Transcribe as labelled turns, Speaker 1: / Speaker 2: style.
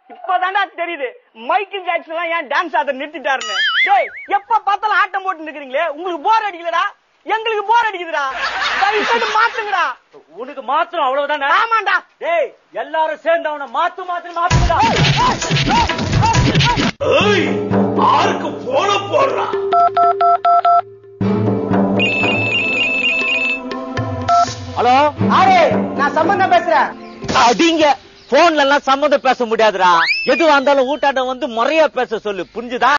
Speaker 1: இப்பதான்டா தெரியுது Michael Jackson எல்லாம் ஏன் டான்ஸ் ஆட நிறுத்திட்டாருன்னு டேய் எப்ப பார்த்தாலும் ஆட்டம் போட்டு நிக்கிறீங்களே உங்களுக்கு போர் அடிக்கலடா எங்களுக்கு போர் அடிக்குதுடா தயவு செய்து மாத்துங்கடா
Speaker 2: உனக்கு மாத்திரம் அவ்வளவுதானே
Speaker 1: ஆமாண்டா
Speaker 2: டேய் எல்லாரும் சேர்ந்து அவனை மாத்து மாத்து மாத்துடா
Speaker 3: ஏய் ஆருக்கு போன போடுறா
Speaker 2: ஹலோ
Speaker 1: ஆரே நான் சம்பந்தம் பேசுறேன்
Speaker 2: அடிங்க போன்ல எல்லாம் சம்மந்தம் பேச முடியாதுடா எதுவா இருந்தாலும் ஊட்டாண்ட வந்து முறையா பேச சொல்லு புரிஞ்சுதா